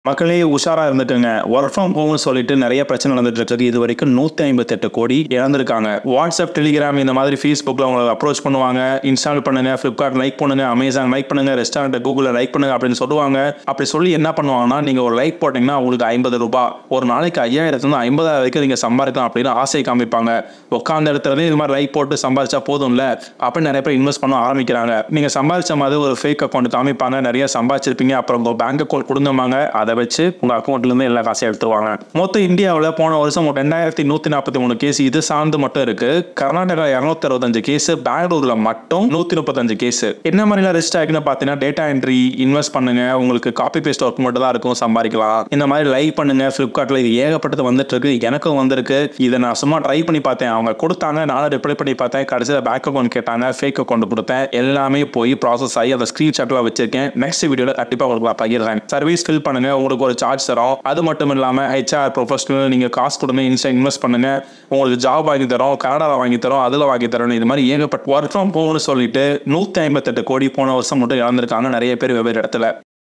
மக்களே உஷாரா இருந்துக்குங்க work from ஹோம்னு சொல்லிட்டு நிறைய பிரச்சனை நடந்துட்டு இருக்கு இது வரைக்கும் நூத்தி ஐம்பத்தெட்டு கோடி இழந்திருக்காங்க வாட்ஸ்அப் டெலிகிராம் இந்த மாதிரி ஃபேஸ்புக்ல உங்களை அப்ரோச் பண்ணுவாங்க இன்ஸ்டால் பண்ணுங்க ஃபிளிப்கார்ட் லைக் பண்ணுங்க அமேசான் லைக் பண்ணுங்க ரெஸ்டாரண்ட் கூகுளில் லைக் பண்ணுங்க அப்படின்னு சொல்லுவாங்க அப்படி சொல்லி என்ன பண்ணுவாங்கன்னா நீங்க ஒரு லைக் போட்டீங்கன்னா உங்களுக்கு ஐம்பது ரூபாய் ஒரு நாளைக்கு ஐயாயிரத்துல ஐம்பதாயிரம் வரைக்கும் நீங்க சம்பாதிக்கலாம் அப்படின்னு ஆசை காமிப்பாங்க உட்காந்த இடத்துல இது மாதிரி லைக் போட்டு சம்பாதிச்சா போதும்ல அப்படின்னு நிறைய பேர் இன்வெஸ்ட் பண்ண ஆரம்பிக்கிறாங்க நீங்க சம்பாதிச்ச மாதிரி ஒரு ஃபேக் அக்கௌண்ட் காமிப்பாங்க நிறைய சம்பாதிச்சிருப்பீங்க அப்புறம் உங்க பேங்க் அக்கௌண்ட் கொடுங்கம்பாங்க அதை வச்சு உங்க அக்கௌண்ட்ல இருந்து எல்லா காசையும் எடுத்துருவாங்க மொத்தம் இந்தியாவில் போன வருஷம் ரெண்டாயிரத்தி நூத்தி நாற்பத்தி மூணு கேஸ் இது சார்ந்து மட்டும் இருக்கு கர்நாடகா இருநூத்தி அறுபத்தஞ்சு கேஸ் பெங்களூர்ல மட்டும் நூத்தி முப்பத்தஞ்சு கேஸ் என்ன மாதிரிலாம் ரெஜிஸ்டர் ஆகின்னு பார்த்தீங்கன்னா டேட்டா என்ட்ரி இன்வெஸ்ட் பண்ணுங்க உங்களுக்கு காப்பி பேஸ்ட் ஒர்க் மட்டும் தான் இருக்கும் சம்பாதிக்கலாம் இந்த மாதிரி லைவ் பண்ணுங்க ஃபிளிப்கார்ட்ல இது ஏகப்பட்டது வந்துட்டு இருக்கு எனக்கும் வந்திருக்கு இதை நான் சும்மா ட்ரை பண்ணி பார்த்தேன் அவங்க கொடுத்தாங்க நானும் ரிப்ளை பண்ணி பார்த்தேன் கடைசியில் பேங்க் அக்கௌண்ட் கேட்டாங்க ஃபேக் அக்கௌண்ட் கொடுத்தேன் எல்லாமே போய் ப்ராசஸ் ஆகி அந்த ஸ்க்ரீன்ஷாட்லாம் வச்சிருக்கேன் நெக்ஸ்ட் வீடியோவில் கண்டிப்பாக உங்களுக்கு நான் பகிர்றேன் சர்வீஸ் ஃபில் பண்ணுங்க உங்களுக்கு ஒரு சார்ஜ் தரோம் அது மட்டும் இல்லாமல் ஹெச்ஆர் ப்ரொஃபஷனல் நீங்கள் காசு கொடுங்க இன்ஸ்டா இன்வெஸ்ட் பண்ணுங்க உங்களுக்கு ஜாப் வாங்கி தரோம் கனடாவில் வாங்கி தரோம் அதில் வாங்கி தரோம் இது மாதிரி ஏகப்பட்ட ஒர்க் ஃப்ரம் ஹோம்னு சொல்லிட்டு நூற்றி ஐம்பத்தெட்டு கோடி போன வருஷம் மட்டும் இழந்திருக்காங்க நிறைய பேர் வெவ்வேறு இடத்துல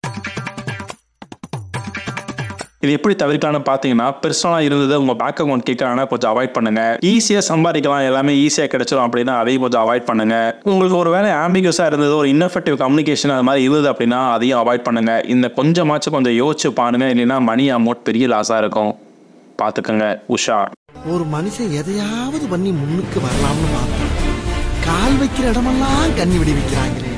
இது எப்படி தவிர்க்கலாம்னு பார்த்தீங்கன்னா பெர்சனலாக இருந்தது உங்கள் பேங்க் அக்கௌண்ட் கேட்கறாங்கன்னா கொஞ்சம் அவாய்ட் பண்ணுங்க ஈஸியாக சம்பாதிக்கலாம் எல்லாமே ஈஸியாக கிடைச்சிடும் அப்படின்னா அதையும் கொஞ்சம் அவாய்ட் பண்ணுங்க உங்களுக்கு ஒரு வேலை ஆம்பிகஸாக இருந்தது ஒரு இன்னஃபெக்டிவ் கம்யூனிகேஷன் அது மாதிரி இருந்தது அப்படின்னா அதையும் அவாய்ட் பண்ணுங்க இந்த கொஞ்சமாச்சும் கொஞ்சம் யோசிச்சு பாருங்க இல்லைன்னா மணி அமௌண்ட் பெரிய லாஸாக இருக்கும் பார்த்துக்கோங்க உஷார் ஒரு மனுஷன் எதையாவது பண்ணி முன்னுக்கு வரலாம்னு பார்த்தா கால் வைக்கிற இடமெல்லாம் கண்ணி விடி வைக்கிறாங்களே